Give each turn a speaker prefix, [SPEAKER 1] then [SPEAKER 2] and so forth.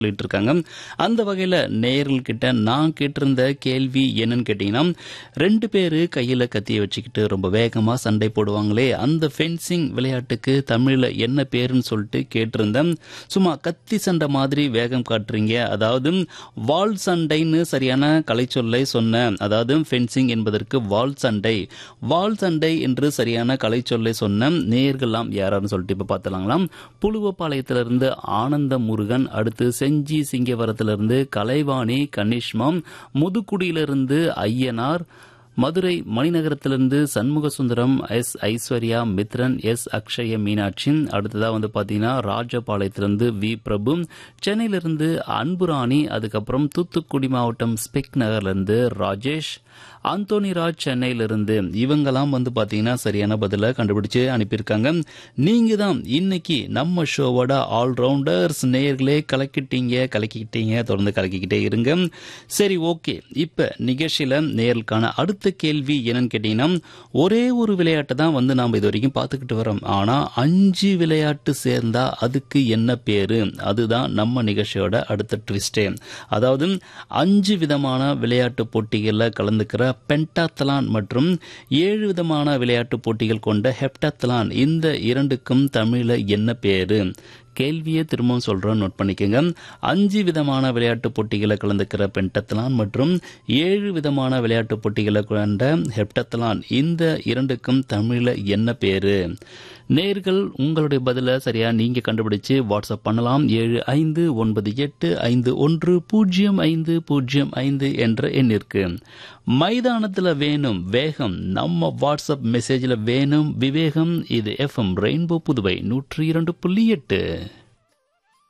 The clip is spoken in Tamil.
[SPEAKER 1] சொல்லிட்டு இருக்காங்க அந்த வகையில் நேயர்கள்கிட்ட நான் கேட்டிருந்த கேள்வி என்னன்னு கேட்டிங்கன்னா ரெண்டு பேர் கையில் கத்தியை வச்சுக்கிட்டு ரொம்ப வேகமாக சண்டை போடுவாங்களே அந்த ஃபென்சிங் விளையாட்டுக்கு தமிழில் என்ன பேருன்னு சொல்லிட்டு கேட்டிருந்தேன் சும்மா கத்தி சண்டை மாதிரி வேகம் காட்டுறீங்க அதாவது வால் சண்டைன்னு சரியான கலைச்சொல்லை சொன்னேன் அதாவது ஃபென்சிங் என்பதற்கு வால் சண்டை வால் சண்டை என்று சரியான கலைச்சொல்லை சொன்ன நேர்கள்லாம் யாராருன்னு சொல்லிட்டு இப்போ பார்த்துலாங்களாம் புழுவப்பாளையத்திலிருந்து ஆனந்த முருகன் அடுத்து செஞ்சி சிங்கவரத்திலிருந்து கலைவாணி கனிஷ்மம் முதுக்குடியிலிருந்து ஐயனார் மதுரை மணிநகரத்திலிருந்து சண்முக சுந்தரம் எஸ் ஐஸ்வர்யா மித்ரன் எஸ் அக்ஷய மீனாட்சி அடுத்ததா வந்து பாத்தீங்கன்னா ராஜபாளையத்திலிருந்து வி பிரபு சென்னையிலிருந்து அன்புராணி அதுக்கப்புறம் தூத்துக்குடி மாவட்டம் ஸ்பெக் நகர்லேருந்து ராஜேஷ் அந்தோனி ராஜ் சென்னையிலிருந்து இவங்கெல்லாம் வந்து பாத்தீங்கன்னா சரியான பதில கண்டுபிடிச்சு அனுப்பியிருக்காங்க நீங்க தான் இன்னைக்கு நம்ம ஷோவோட ஆல்ரவுண்டர்ஸ் நேயர்களே கலக்கிட்டீங்க கலக்கிக்கிட்டீங்க தொடர்ந்து கலக்கிக்கிட்டே இருங்க சரி ஓகே இப்ப நிகழ்ச்சியில நேயர்களுக்கான அடுத்த கேள்வி என்னன்னு கேட்டீங்கன்னா ஒரே ஒரு விளையாட்டை தான் வந்து நாம் இது வரைக்கும் பார்த்துக்கிட்டு வரோம் ஆனா அஞ்சு விளையாட்டு சேர்ந்தா அதுக்கு என்ன பேரு அதுதான் நம்ம நிகழ்ச்சியோட அடுத்த ட்விஸ்டே அதாவது அஞ்சு விதமான விளையாட்டு போட்டிகளில் கலந்துக்கிற பென்டாத்தலான் மற்றும் ஏழு விதமான விளையாட்டு போட்டிகள் கொண்ட ஹெப்டாத்தலான் இந்த இரண்டுக்கும் தமிழில் என்ன பேரு கேள்வியை திரும்பவும் சொல்கிறோம் நோட் பண்ணிக்கோங்க அஞ்சு விதமான விளையாட்டு போட்டிகளை கலந்துக்கிற பென்டத்தலான் மற்றும் ஏழு விதமான விளையாட்டு போட்டிகளை கொண்ட ஹெப்டத்தலான் இந்த இரண்டுக்கும் தமிழில் என்ன பேரு நேர்கள் உங்களுடைய பதிலை சரியா நீங்க கண்டுபிடிச்சு வாட்ஸ்அப் பண்ணலாம் ஏழு ஐந்து ஒன்பது எட்டு ஐந்து ஒன்று பூஜ்ஜியம் ஐந்து பூஜ்ஜியம் ஐந்து என்ற எண்ணிற்கு மைதானத்தில் வேணும் வேகம் நம்ம வாட்ஸ்அப் மெசேஜில் வேணும் விவேகம் இது எஃப்எம் ரெயின்போ புதுவை நூற்றி இரண்டு புள்ளி எட்டு